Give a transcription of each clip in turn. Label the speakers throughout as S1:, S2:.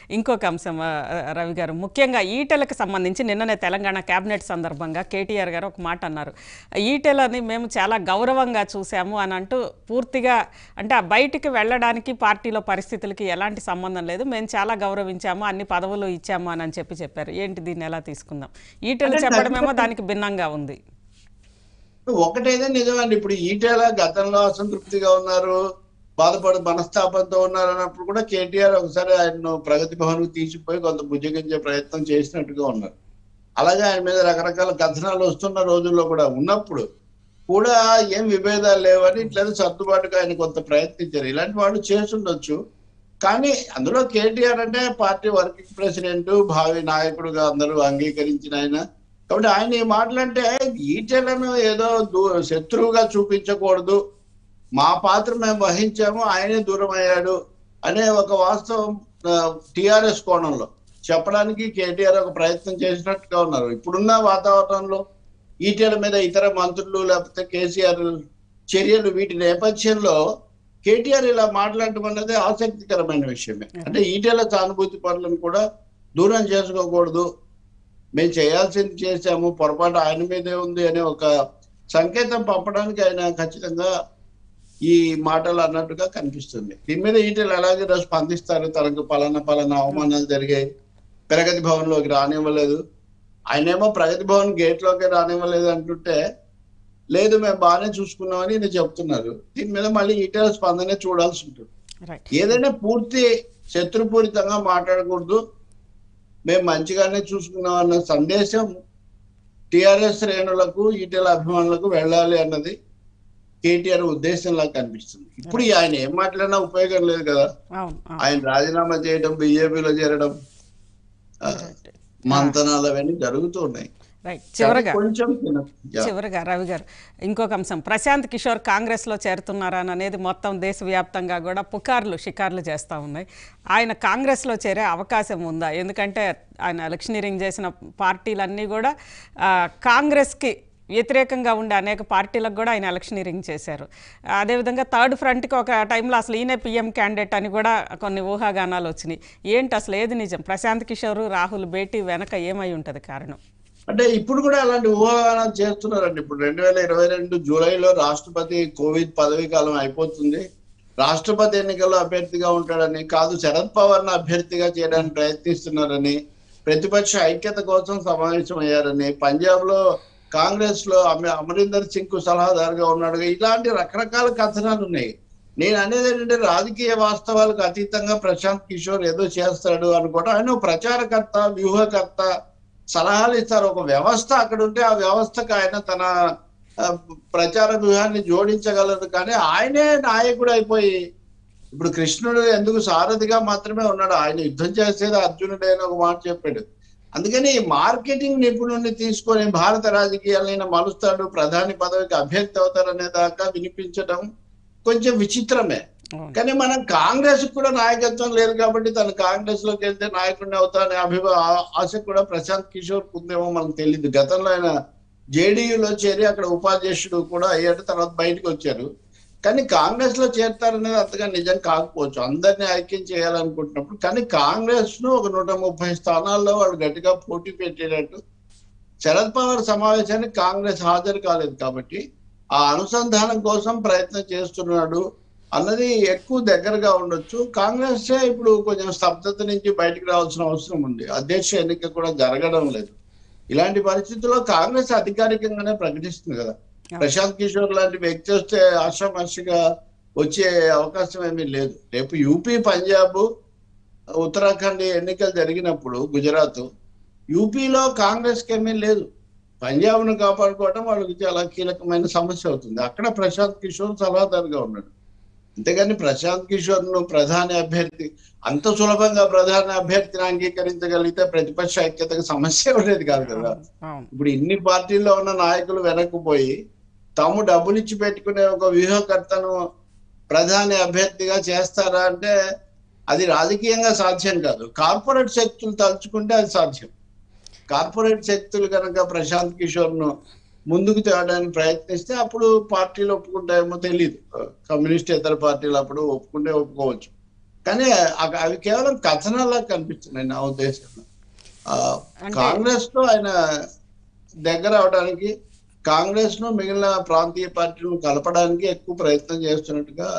S1: ఇంకొక అంశం ఆ, రవి గారు ముఖ్యంగా ఈటెలకు సంబంధించి నిన్ననే తెలంగాణ కేబినెట్ సందర్భంగా కేటీఆర్ గారు ఒక మాట అన్నారు ఈటెలని మేము చాలా గౌరవంగా చూసాము అని అంటూ పూర్తిగా అంటే ఆ బయటికి వెళ్ళడానికి పార్టీలో పరిస్థితులకి ఎలాంటి సంబంధం లేదు మేము చాలా గౌరవించాము అన్ని పదవులు ఇచ్చాము అని అని చెప్పి చెప్పారు ఏంటి దీన్ని ఎలా తీసుకుందాం ఈటెలు
S2: అంటే
S1: చెప్పడమేమో దానికి భిన్నంగా ఉంది
S2: ఒకటైతే నిజమండి ఇప్పుడు ఈటెల గతంలో అసంతృప్తిగా ఉన్నారు బాధపడు మనస్తాపంతో ఉన్నారు అన్నప్పుడు కూడా కేటీఆర్ ఒకసారి ఆయన ప్రగతి భవన్ తీసిపోయి కొంత బుజ్జగించే ప్రయత్నం చేసినట్టుగా ఉన్నారు అలాగే ఆయన మీద రకరకాల కథనాలు వస్తున్న రోజుల్లో కూడా ఉన్నప్పుడు కూడా ఏం విభేదాలు లేవని ఇట్లా సర్దుబాటుగా ఆయన కొంత ప్రయత్నించారు ఇలాంటి వాళ్ళు చేస్తుండొచ్చు కానీ అందులో కేటీఆర్ అంటే పార్టీ వర్కింగ్ ప్రెసిడెంట్ భావి నాయకుడుగా అందరూ అంగీకరించిన ఆయన కాబట్టి ఆయన ఈ మాటలంటే ఈటెలను ఏదో దూ- శత్రువుగా చూపించకూడదు మా పాత్ర మేము వహించాము ఆయనే దూరం అయ్యాడు అనే ఒక వాస్తవం టిఆర్ఎస్ కోణంలో చెప్పడానికి కేటీఆర్ ఒక ప్రయత్నం చేసినట్టుగా ఉన్నారు ఇప్పుడున్న వాతావరణంలో ఈటెల మీద ఇతర మంత్రులు లేకపోతే కేసీఆర్ చర్యలు వీటి నేపథ్యంలో కేటీఆర్ ఇలా మాట్లాడటం అన్నది ఆసక్తికరమైన విషయమే అంటే ఈటెల సానుభూతి పనులను కూడా దూరం చేసుకోకూడదు మేము చేయాల్సింది చేశాము పొరపాటు ఆయన మీదే ఉంది అనే ఒక సంకేతం పంపడానికి ఆయన ఖచ్చితంగా ఈ మాటలు అన్నట్టుగా కనిపిస్తుంది దీని మీద ఈటెలు ఎలాగే ఈరోజు స్పందిస్తారు తనకు పలానా పలానా అవమానాలు జరిగాయి ప్రగతి భవన్ లోకి రానివ్వలేదు ఆయనేమో ప్రగతి భవన్ గేట్ లోకి రానివ్వలేదు అంటుంటే లేదు మేము బాగానే చూసుకున్నామని ఈయన చెప్తున్నారు దీని మీద మళ్ళీ ఈటెల స్పందనే చూడాల్సి ఉంటుంది
S1: రైట్
S2: ఏదైనా పూర్తి శత్రుపూరితంగా మాట్లాడకూడదు మేము మంచిగానే చూసుకున్నాం అన్న సందేశం టిఆర్ఎస్ శ్రేణులకు ఈటెల అభిమానులకు వెళ్ళాలి అన్నది కేటీఆర్ ఉద్దేశంలా కనిపిస్తుంది ఇప్పుడు ఆయన ఏం మాట్లాడినా ఉపయోగం లేదు కదా
S1: అవును అవును
S2: ఆయన రాజీనామా చేయడం బీజేపీలో చేరడం ఆ, మంతనాలు అవన్నీ జరుగుతూ ఉన్నాయి
S1: రైట్ చివరగా
S2: కొంచెం తిన- యా.
S1: చివరగా రవి గారు ఇంకొక అంశం ప్రశాంత్ కిషోర్ కాంగ్రెస్లో చేరుతున్నారా అని అనేది మొత్తం దేశవ్యాప్తంగా కూడా పుకార్లు షికార్లు చేస్తూ ఉన్నాయి ఆయన కాంగ్రెస్లో చేరే అవకాశం ఉందా ఎందుకంటే ఆయన ఎలక్షనీరింగ్ చేసిన పార్టీలన్నీ కూడా ఆ, కాంగ్రెస్కి వ్యతిరేకంగా ఉండే అనేక పార్టీలకు కూడా ఆయన ఎలక్షనీరింగ్ చేశారు అదేవిధంగా థర్డ్ ఫ్రంట్కి ఒక టైంలో అసలు ఈయనే పీఎం క్యాండిడేట్ అని కూడా కొన్ని ఊహాగానాలు వచ్చినాయి ఏంటి అసలు ఏది నిజం ప్రశాంత్ కిషోర్ రాహుల్ భేటీ వెనక ఏమై ఉంటుంది కారణం
S2: అంటే ఇప్పుడు కూడా అలాంటి ఊహాగానాలు చేస్తున్నారండి ఇప్పుడు రెండు వేల ఇరవై రెండు జూలైలో రాష్ట్రపతి కోవిడ్ పదవీ కాలం అయిపోతుంది రాష్ట్రపతి ఎన్నికల్లో అభ్యర్థిగా ఉంటాడని కాదు శరద్ పవార్ ను అభ్యర్థిగా చేయడానికి ప్రయత్నిస్తున్నారని ప్రతిపక్ష ఐక్యత కోసం సమావేశం అయ్యారని పంజాబ్ లో కాంగ్రెస్ లో అమ- అమరీందర్ సింగ్ కు సలహాదారుగా ఉన్నాడు ఇలాంటి రకరకాల కథనాలు ఉన్నాయి నేను అనేది ఏంటంటే రాజకీయ వాస్తవాలకు అతీతంగా ప్రశాంత్ కిషోర్ ఏదో చేస్తాడు అనుకోవడం ఆయన ఒక ప్రచారకర్త వ్యూహకర్త సలహాలు ఇస్తారు ఒక వ్యవస్థ అక్కడ ఉంటే ఆ వ్యవస్థకు ఆయన తన ఆ, ప్రచార వ్యూహాన్ని జోడించగలరు కానీ ఆయనే నాయకుడు అయిపోయి ఇప్పుడు కృష్ణుడు ఎందుకు సారథిగా మాత్రమే ఉన్నాడు ఆయన యుద్ధం చేసేది అర్జునుడే అని ఒక మాట చెప్పాడు అందుకని ఈ మార్కెటింగ్ నిపుణుడిని తీసుకొని భారత రాజకీయాలను మలుస్తాడు ప్రధాని పదవికి అభ్యర్థి అవుతారనే దాకా వినిపించడం కొంచెం విచిత్రమే
S1: అవును.
S2: కానీ మనం కాంగ్రెస్ కూడా నాయకత్వం లేదు కాబట్టి తను కాంగ్రెస్ లోకి వెళ్తే నాయకుడిని అవుతానే అభిమా ఆ- ఆశ కూడా ప్రశాంత్ కిషోర్ ఉందేమో మనకు తెలియదు గతంలో ఆయన జేడీయూలో చేరి అక్కడ ఉపాధ్యక్షుడు కూడా అయ్యాడు తర్వాత బయటకు వచ్చారు కానీ కాంగ్రెస్ లో చేరతారనేది అంతగా నిజం కాకపోవచ్చు అందరినీ ఐక్యం చేయాలనుకుంటున్నప్పుడు కానీ కాంగ్రెస్ ను ఒక నూట ముప్పై స్థానాల్లో వాళ్ళు గట్టిగా పోటీ పెట్టేటట్టు శరద్ పవార్ సమావేశానికి కాంగ్రెస్ హాజరు కాలేదు కాబట్టి ఆ అనుసంధానం కోసం ప్రయత్నం చేస్తున్నాడు అన్నది ఎక్కువ దగ్గరగా ఉండొచ్చు కాంగ్రెస్ ఇప్పుడు కొంచెం స్తబ్దత నుంచి బయటకు రావాల్సిన అవసరం ఉంది అధ్యక్ష ఎన్నిక కూడా జరగడం లేదు ఇలాంటి పరిస్థితుల్లో కాంగ్రెస్ అధికారికంగానే ప్రకటిస్తుంది కదా ప్రశాంత్ కిషోర్ లాంటి వ్యక్తి వస్తే ఆషామాషిగా వచ్చే అవకాశం ఏమీ లేదు రేపు యూపీ పంజాబ్ ఉత్తరాఖండ్ ఎన్నికలు జరిగినప్పుడు గుజరాత్ యూపీలో కాంగ్రెస్ ఏమీ లేదు పంజాబ్ ను కాపాడుకోవడం వాళ్ళకి చాలా కీలకమైన సమస్య అవుతుంది అక్కడ ప్రశాంత్ కిషోర్ సలహాదారుగా ఉన్నాడు అంతేగాని ప్రశాంత్ కిషోర్ ను ప్రధాని అభ్యర్థి అంత సులభంగా ప్రధాని అభ్యర్థిని అంగీకరించగలిగితే ప్రతిపక్ష ఐక్యతకు సమస్య ఉండేది కాదు కదా
S1: అవును
S2: ఇప్పుడు ఇన్ని పార్టీల్లో ఉన్న నాయకులు వెనక్కిపోయి తాము డబ్బులు ఇచ్చి పెట్టుకునే ఒక వ్యూహకర్తను ప్రధాని అభ్యర్థిగా చేస్తారా అంటే అది రాజకీయంగా సాధ్యం కాదు కార్పొరేట్ శక్తులు తలుచుకుంటే అది సాధ్యం కార్పొరేట్ శక్తులు కనుక ప్రశాంత్ కిషోర్ ను ముందుకు తేవడానికి ప్రయత్నిస్తే అప్పుడు పార్టీలు ఒప్పుకుంటాయేమో తెలియదు కమ్యూనిస్ట్ ఇతర పార్టీలు అప్పుడు ఒప్పుకుంటే ఒప్పుకోవచ్చు కానీ అవి- అవి కేవలం కథనాలా కనిపిస్తున్నాయి నా ఉద్దేశంలో ఆ,
S1: అంటే-
S2: కాంగ్రెస్ తో ఆయన దగ్గర అవడానికి కాంగ్రెస్ ను మిగిలిన ప్రాంతీయ పార్టీలను కలపడానికి ఎక్కువ ప్రయత్నం చేస్తున్నట్టుగా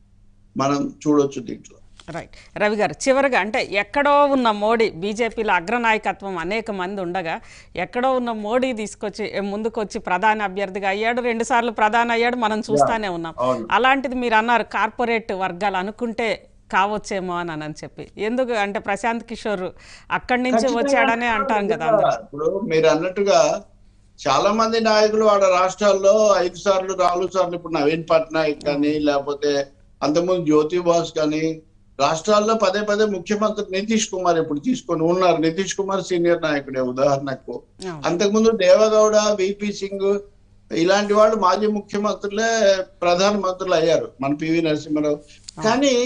S2: మనం చూడొచ్చు దీంట్లో
S1: రైట్ రవి గారు చివరిగా అంటే ఎక్కడో ఉన్న మోడీ బీజేపీలో అగ్రనాయకత్వం అనేక మంది ఉండగా ఎక్కడో ఉన్న మోడీ తీసుకొచ్చి ఏ, ముందుకొచ్చి ప్రధాన అభ్యర్థిగా అయ్యాడు రెండు సార్లు ప్రధాని అయ్యాడు మనం చూస్తానే ఉన్నాం
S2: అవును.
S1: అలాంటిది మీరు అన్నారు కార్పొరేట్ వర్గాలు అనుకుంటే కావచ్చేమో అని అని చెప్పి ఎందుకు అంటే ప్రశాంత్ కిషోర్ అక్కడి నుంచి వచ్చాడనే అంటాం కదా అందరూ
S2: ఇప్పుడు మీరు అన్నట్టుగా చాలా మంది నాయకులు వాళ్ళ రాష్ట్రాల్లో ఐదు సార్లు నాలుగు సార్లు ఇప్పుడు నవీన్ పట్నాయక్ కానీ లేకపోతే అంతకుముందు జ్యోతి బాస్ కానీ రాష్ట్రాల్లో పదే పదే ముఖ్యమంత్రి నితీష్ కుమార్ ఇప్పుడు తీసుకొని ఉన్నారు నితీష్ కుమార్ సీనియర్ నాయకుడే ఉదాహరణకు
S1: అవును.
S2: అంతకుముందు దేవగౌడ విపి సింగ్ ఇలాంటి వాళ్ళు మాజీ ముఖ్యమంత్రులే ప్రధాన మంత్రులు అయ్యారు మన పివి నరసింహారావు కానీ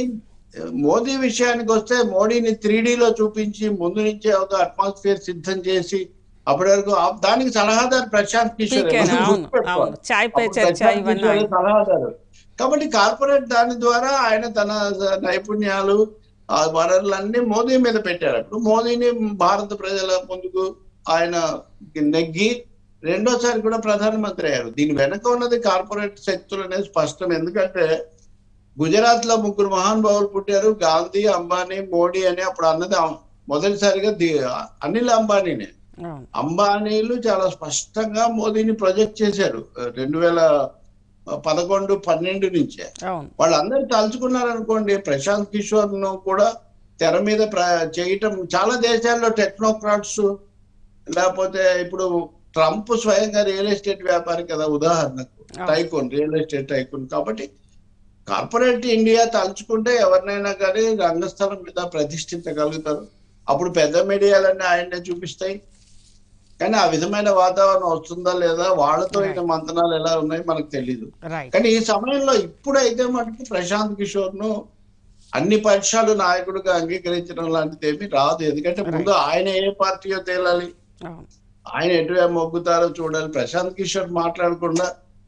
S2: మోదీ విషయానికి వస్తే మోడీని త్రీ లో చూపించి ముందు నుంచే ఒక అట్మాస్ఫియర్ సిద్ధం చేసి అప్పటి వరకు ఆ- దానికి సలహాదారు ప్రశాంత్ కిషోర్
S1: పీకే
S2: మనం
S1: అవును
S2: గుర్తుపెట్టుకోవాలి.
S1: అవును చాయ్ పే
S2: అప్పుడు
S1: చర్చ
S2: ప్రశాంత్
S1: ఇవన్నీ
S2: కిషోర్
S1: ఆయన-
S2: సలహాదారు కాబట్టి కార్పొరేట్ దాని ద్వారా ఆయన తన నైపుణ్యాలు ఆ వనరులన్నీ మోదీ మీద పెట్టారు అప్పుడు మోదీని భారత ప్రజల ముందుకు ఆయన నెగ్గి రెండోసారి కూడా ప్రధానమంత్రి అయ్యారు దీని వెనక ఉన్నది కార్పొరేట్ శక్తులు అనేది స్పష్టం ఎందుకంటే గుజరాత్ లో ముగ్గురు మహానుభావులు పుట్టారు గాంధీ అంబానీ మోడీ అని అప్పుడు అన్నది ఆ- మొదటిసారిగా ది- అనిల్ అంబానీనే
S1: అవును
S2: అంబానీలు చాలా స్పష్టంగా మోదీని ప్రొజెక్ట్ చేశారు రెండు వేల పదకొండు పన్నెండు నుంచే
S1: అవును
S2: వాళ్ళందరూ తలుచుకున్నారు అనుకోండి ప్రశాంత్ కిషోర్ ను కూడా తెర మీద ప్ర- చేయటం చాలా దేశాల్లో టెక్నోక్రాట్స్ లేకపోతే ఇప్పుడు ట్రంప్ స్వయంగా రియల్ ఎస్టేట్ వ్యాపారి కదా ఉదాహరణకు
S1: అవును.
S2: టైకోన్ రియల్ ఎస్టేట్ టైకోన్ కాబట్టి కార్పొరేట్ ఇండియా తలుచుకుంటే ఎవరినైనా కానీ రంగస్థలం మీద ప్రతిష్ఠించగలుగుతారు అప్పుడు పెద్ద మీడియాలన్నీ ఆయన్నే చూపిస్తాయి కానీ ఆ విధమైన వాతావరణం వస్తుందా లేదా వాళ్ళతో ఇక మంతనాలు ఎలా ఉన్నాయి మనకు తెలీదు
S1: రైట్
S2: కానీ ఈ సమయంలో ఇప్పుడైతే మటుకు ప్రశాంత్ కిషోర్ ను అన్ని పక్షాలు నాయకుడిగా అంగీకరించడం లాంటిది ఏమీ రాదు ఎందుకంటే ముందు ఆయన ఏ పార్టీయో తేలాలి
S1: అవును
S2: ఆయన ఎటువైపు మొగ్గుతారో చూడాలి ప్రశాంత్ కిషోర్ మాట్లాడకుండా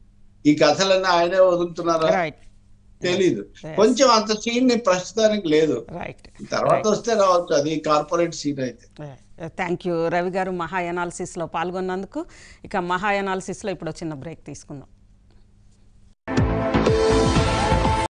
S2: ఈ కథలన్నీ ఆయనే వదులుతున్నారా
S1: రైట్
S2: తెలీదు
S1: Yes.
S2: కొంచెం అంత సీన్ ని ప్రస్తుతానికి లేదు
S1: రైట్
S2: తర్వాత వస్తే రావచ్చు అది కార్పొరేట్ సీన్ అయితే
S1: థ్యాంక్ యూ రవి గారు మహా ఎనాలిసిస్లో పాల్గొన్నందుకు ఇక మహా ఎనాలిసిస్లో ఇప్పుడు చిన్న బ్రేక్ తీసుకుందాం